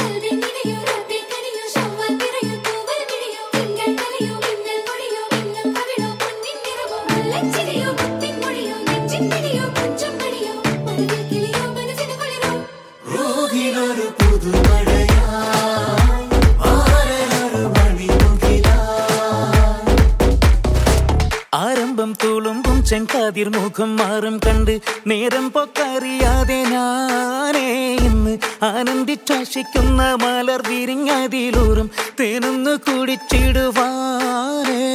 കൽവിനിടയോ രാത്രി കണിയോ ശവ്വാൽ പിറയോ തൂവൽ മിഴിയോ തിങ്കൾ കലയോ മിന്നൽ പൊടിയോ മിന്നും കവിളോ പൊന്നിൻ നിറമോ മുല്ലച്ചിരിയോ മുത്തിൻ മൊഴിയോ നെഞ്ചിൻ പിടിയോ കൊഞ്ചം പണിയോ മഴവിൽ കിളിയോ മനസ്സിന് കുളിരോ റൂഹിലൊരു പുതുമഴയായി മാറലൊരു മണിമുകിലായി ആരംഭം തുളുമ്പും ചെങ്കാതിർ മുഖം മാറും കണ്ട് നേരം പൊക്കറിയാതെ ഞാനേ ഇന്ന് ആനന്ദിച്ചാശിക്കുന്ന മലർ വിരിഞ്ഞതിലൂറും തേനൊന്ന് കുടിച്ചിടുവാനേ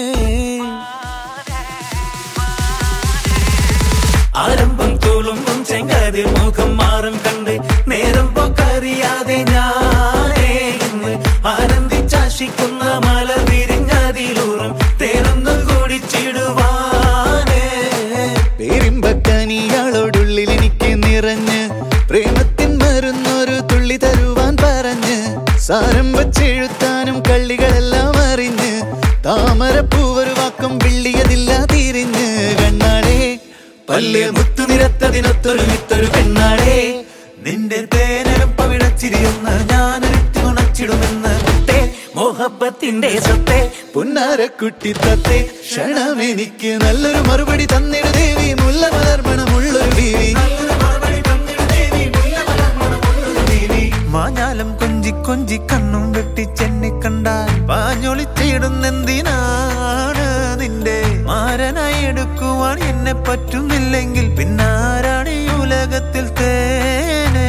ആരംഭം തുളുമ്പും ചെങ്കാതിർ മുഖം മാറും കണ്ട് നേരം പൊക്കറിയാതെ ഞാനേ ഇന്ന് ആനന്ദിച്ചാശിക്കുന്ന മലർ വിരിഞ്ഞതിലൂറും തേനൊന്ന് കുടിച്ചിടുവാനേ പേരിമ്പക്കനിയാളോടുള്ളിൽ എനിക്ക് നിറഞ്ഞ് പ്രേമത്തിൻ മരുന്നൊരു തുള്ളി തരുവാൻ പറഞ്ഞ് സാരം വച്ചെഴുത്താനും കള്ളികളെല്ലാം അറിഞ്ഞ് താമരപ്പൂവൊരു വാക്കും വിള്ളിയതില്ല തിരിഞ്ഞ് കണ്ണാടേ പല്ല് മുത്തു നിരത്തതിനൊത്തൊരു വിത്തൊരു പെണ്ണാടേ നിന്റെ തേനരം പവിഴച്ചിരിയൊന്ന് ഞാനൊരുത്തി ഉണച്ചിടുമെന്ന് മുത്തേ മോഹബത്തിന്റെ സ്വത്തെ പുന്നാരക്കുട്ടി തത്തെ ക്ഷണമെനിക്ക് നല്ലൊരു മറുപടി തന്നിട ദേവി മുല്ല മലർമണമുള്ളൊരു ബീവി മാഞ്ഞാലം കൊഞ്ചി കൊഞ്ചി കണ്ണും വെട്ടി ചെന്നി കണ്ടാൽ പാഞ്ഞൊളിച്ചിടുന്നെന്തിനാണ് നിന്റെ മാരനായി എടുക്കുവാൻ എന്നെ പറ്റുന്നില്ലെങ്കിൽ പിന്നാരാണ് ഈ ഉലകത്തിൽ തേനേ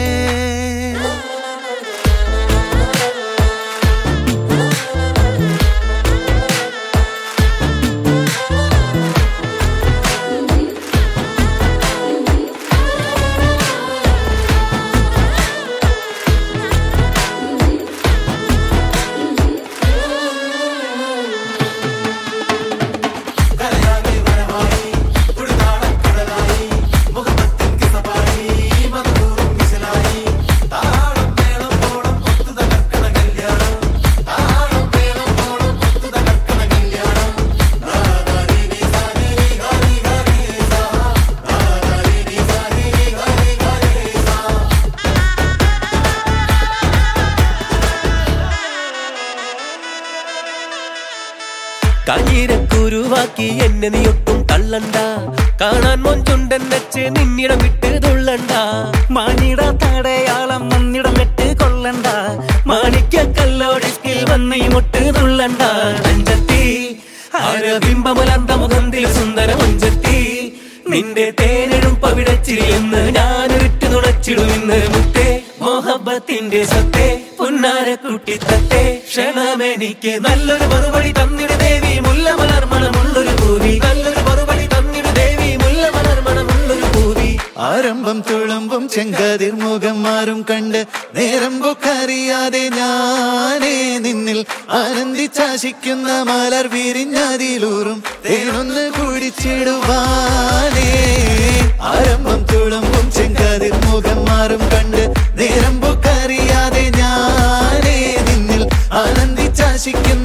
കാഞ്ഞിരക്കുരുവാക്കി എന്നെ നീ ഒട്ടും തള്ളണ്ട കാണാൻ മൊഞ്ചുണ്ടെന്നച്ച് നിന്നിടം വിട്ട് തുള്ളണ്ട മാനിട തടയാളം മുന്നിടം വെട്ട് കൊള്ളണ്ട മാണിക്യ കല്ലോടിസ്കിൽ വന്ന് ഈ മുട്ട് തുള്ളണ്ട നെഞ്ചത്തി ആരബിംബമലർന്ന മുഖന്തിൽ സുന്ദര മുഞ്ചത്തി നിന്റെ തേനെഴും പവിടച്ചിരിയെന്ന് ഞാനൊരുറ്റ് നുണച്ചിടുമെന്ന് മുത്തേ മോഹബത്തിന്റെ സത്തേ പുന്നാര കുട്ടിത്തത്തെ ക്ഷണമെനിക്ക് നല്ലൊരു മറുപടി തന്നിട ദേവി മുല്ല മലർമണമുള്ളൊരു പൂവി നല്ലൊരു മറുപടി തന്നിട ദേവി മുല്ല മലർമണമുള്ളൊരു പൂവി ആരംഭം തുളുമ്പും ചെങ്കാതിർ മുഖം മാറും കണ്ട് നേരം പൊക്കറിയാതെ ഞാനേ നിന്നിൽ ആനന്ദിച്ചാശിക്കുന്ന മലർ വിരിഞ്ഞതിലൂറും തേനൊന്ന് കുടിച്ചിടുവാനേ ആരംഭം തുളുമ്പും ചെങ്കാതിർ മുഖം മാറും കണ്ട് നേരം പൊക്കറിയാതെ ഞാനേ നിന്നിൽ ആനന്ദിച്ചാശിക്കുന്ന